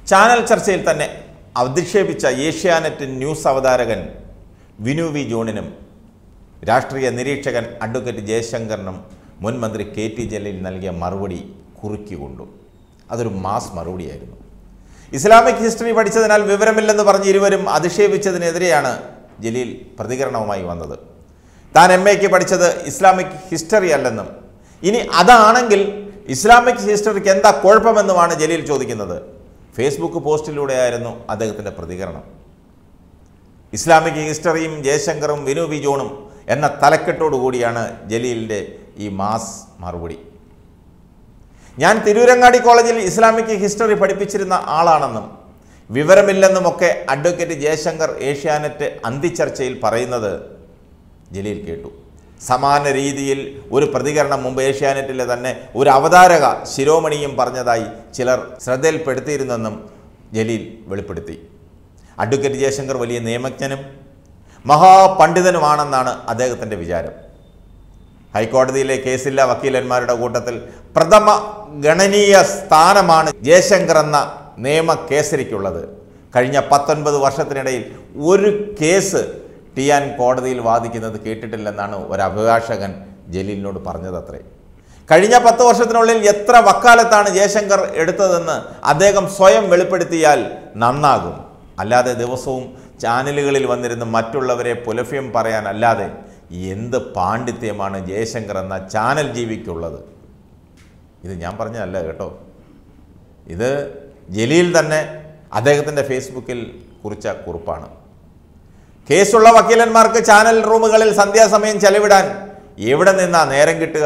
channel ചർച്ചയിൽ തന്നെ അധിക്ഷേപിച്ച Asianet news അവതാരകൻ വിനു വി ജോണിനും രാഷ്ട്രീയ നിരീക്ഷകൻ അഡ്വക്കേറ്റ് ജയശങ്കറിനും മുൻ മന്ത്രി കെ ടി ജലീൽ നൽകിയ മറുപടി കുറുക്കിക്കൊണ്ടു അതൊരു മാസ് മറുപടിയായിരുന്നു ഇസ്ലാമിക് ഹിസ്റ്ററി പഠിച്ചതിനാൽ വിവരമില്ലെന്ന് പറഞ്ഞ് ഇരുവരും അധിക്ഷേപിച്ചതിനെതിരെയാണ് ജലീൽ പ്രതികരണവുമായി വന്നത് താൻ എം എക്ക് പഠിച്ചത് ഇസ്ലാമിക് ഹിസ്റ്ററി അല്ലെന്നും ഇനി അതാണെങ്കിൽ ഇസ്ലാമിക് ഹിസ്റ്ററിക്ക് എന്താ കുഴപ്പമെന്നുമാണ് ജലീൽ ചോദിക്കുന്നത് ഫേസ്ബുക്ക് പോസ്റ്റിലൂടെയായിരുന്നു അദ്ദേഹത്തിൻ്റെ പ്രതികരണം ഇസ്ലാമിക് ഹിസ്റ്ററിയും ജയശങ്കറും വിനു വി ജോണും എന്ന തലക്കെട്ടോടുകൂടിയാണ് ജലീലിൻ്റെ ഈ മാസ് മറുപടി ഞാൻ തിരൂരങ്ങാടി കോളേജിൽ ഇസ്ലാമിക് ഹിസ്റ്ററി പഠിപ്പിച്ചിരുന്ന ആളാണെന്നും വിവരമില്ലെന്നുമൊക്കെ അഡ്വക്കേറ്റ് ജയശങ്കർ ഏഷ്യാനെറ്റ് അന്തിച്ചർച്ചയിൽ പറയുന്നത് ജലീൽ കേട്ടു സമാന രീതിയിൽ ഒരു പ്രതികരണം മുമ്പ് ഏഷ്യാനെറ്റിലെ തന്നെ ഒരു അവതാരക ശിരോമണിയും പറഞ്ഞതായി ചിലർ ശ്രദ്ധയിൽപ്പെടുത്തിയിരുന്നെന്നും ജലീൽ വെളിപ്പെടുത്തി അഡ്വക്കേറ്റ് ജയശങ്കർ വലിയ നിയമജ്ഞനും മഹാപണ്ഡിതനുമാണെന്നാണ് അദ്ദേഹത്തിൻ്റെ വിചാരം ഹൈക്കോടതിയിലെ കേസില്ല വക്കീലന്മാരുടെ കൂട്ടത്തിൽ പ്രഥമ ഗണനീയ സ്ഥാനമാണ് ജയശങ്കർ എന്ന നിയമ കേസരിക്കുള്ളത് കഴിഞ്ഞ പത്തൊൻപത് വർഷത്തിനിടയിൽ ഒരു കേസ് ടിയാൻ കോടതിയിൽ വാദിക്കുന്നത് കേട്ടിട്ടില്ലെന്നാണ് ഒരു അഭിഭാഷകൻ ജലീലിനോട് പറഞ്ഞതത്രേ കഴിഞ്ഞ പത്ത് വർഷത്തിനുള്ളിൽ എത്ര വക്കാലത്താണ് ജയശങ്കർ എടുത്തതെന്ന് അദ്ദേഹം സ്വയം വെളിപ്പെടുത്തിയാൽ നന്നാകും അല്ലാതെ ദിവസവും ചാനലുകളിൽ വന്നിരുന്ന് മറ്റുള്ളവരെ പുലഭ്യം പറയാനല്ലാതെ എന്ത് പാണ്ഡിത്യമാണ് ജയശങ്കർ എന്ന ചാനൽ ജീവിക്കുള്ളത് ഇത് ഞാൻ പറഞ്ഞതല്ല കേട്ടോ ഇത് ജലീൽ തന്നെ അദ്ദേഹത്തിൻ്റെ ഫേസ്ബുക്കിൽ കുറിച്ച കുറിപ്പാണ് കേസുള്ള വക്കീലന്മാർക്ക് ചാനൽ റൂമുകളിൽ സന്ധ്യാസമയം ചെലവിടാൻ എവിടെ നിന്നാ നേരം കിട്ടുക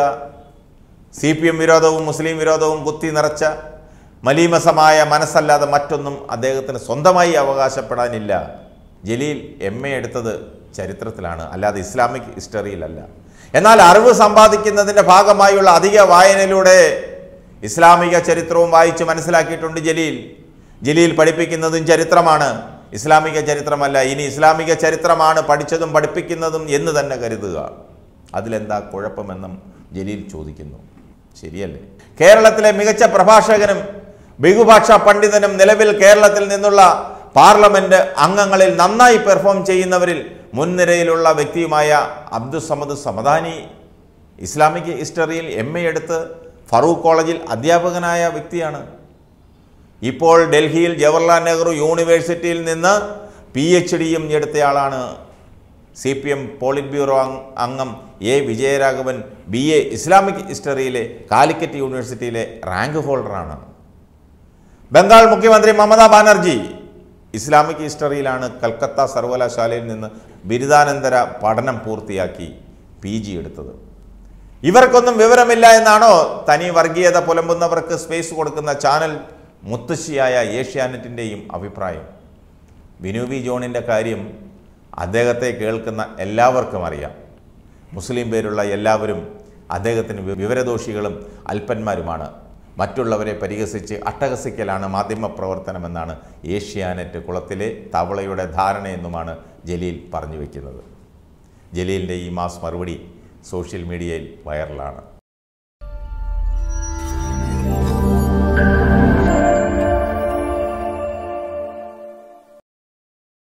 സി പി എം വിരോധവും മുസ്ലിം വിരോധവും കുത്തി നിറച്ച മലീമസമായ മനസ്സല്ലാതെ മറ്റൊന്നും അദ്ദേഹത്തിന് സ്വന്തമായി അവകാശപ്പെടാനില്ല ജലീൽ എം എ എടുത്തത് ചരിത്രത്തിലാണ് അല്ലാതെ ഇസ്ലാമിക് ഹിസ്റ്ററിയിലല്ല എന്നാൽ അറിവ് സമ്പാദിക്കുന്നതിൻ്റെ ഭാഗമായുള്ള അധിക വായനയിലൂടെ ഇസ്ലാമിക ചരിത്രവും വായിച്ച് മനസ്സിലാക്കിയിട്ടുണ്ട് ജലീൽ ജലീൽ പഠിപ്പിക്കുന്നതും ചരിത്രമാണ് ഇസ്ലാമിക ചരിത്രമല്ല ഇനി ഇസ്ലാമിക ചരിത്രമാണ് പഠിച്ചതും പഠിപ്പിക്കുന്നതും എന്ന് തന്നെ കരുതുക അതിലെന്താ കുഴപ്പമെന്നും ജലീൽ ചോദിക്കുന്നു ശരിയല്ലേ കേരളത്തിലെ മികച്ച പ്രഭാഷകനും ബഹുഭാഷാ പണ്ഡിതനും നിലവിൽ കേരളത്തിൽ നിന്നുള്ള പാർലമെന്റ് അംഗങ്ങളിൽ നന്നായി പെർഫോം ചെയ്യുന്നവരിൽ മുൻനിരയിലുള്ള വ്യക്തിയുമായ അബ്ദുസമദ് സമദാനി ഇസ്ലാമിക് ഹിസ്റ്ററിയിൽ എം എ എടുത്ത് ഫറൂഖ് കോളേജിൽ അധ്യാപകനായ വ്യക്തിയാണ് ഇപ്പോൾ ഡൽഹിയിൽ ജവഹർലാൽ നെഹ്റു യൂണിവേഴ്സിറ്റിയിൽ നിന്ന് പി എച്ച് ഡിയും എടുത്തയാളാണ് C P M politburo അംഗ- അംഗം A Vijayaraghavan B A Islamic ഹിസ്റ്ററിയിലെ കാലിക്കറ്റ് യൂണിവേഴ്സിറ്റിയിലെ റാങ്ക് ഹോൾഡറാണ് ബംഗാൾ മുഖ്യമന്ത്രി മമതാ ബാനർജി ഇസ്ലാമിക് ഹിസ്റ്ററിയിലാണ് കൽക്കത്ത സർവകലാശാലയിൽ നിന്ന് ബിരുദാനന്തര പഠനം പൂർത്തിയാക്കി പി ജി എടുത്തത് ഇവർക്കൊന്നും വിവരമില്ല എന്നാണോ തനി വർഗീയത പുലമ്പുന്നവർക്ക് സ്പേസ് കൊടുക്കുന്ന ചാനൽ മുത്തശ്ശിയായ ഏഷ്യാനെറ്റിൻ്റെയും അഭിപ്രായം വിനു വി ജോണിൻ്റെ കാര്യം അദ്ദേഹത്തെ കേൾക്കുന്ന എല്ലാവർക്കും അറിയാം മുസ്ലിം പേരുള്ള എല്ലാവരും അദ്ദേഹത്തിന് വി- വിവരദോഷികളും അല്പന്മാരുമാണ് മറ്റുള്ളവരെ പരിഹസിച്ച് അട്ടഹസിക്കലാണ് മാധ്യമപ്രവർത്തനമെന്നാണ് ഏഷ്യാനെറ്റ് കുളത്തിലെ തവളയുടെ ധാരണയെന്നുമാണ് ജലീൽ പറഞ്ഞു വയ്ക്കുന്നത് ജലീലിൻ്റെ ഈ മാസ് മറുപടി സോഷ്യൽ മീഡിയയിൽ വൈറലാണ്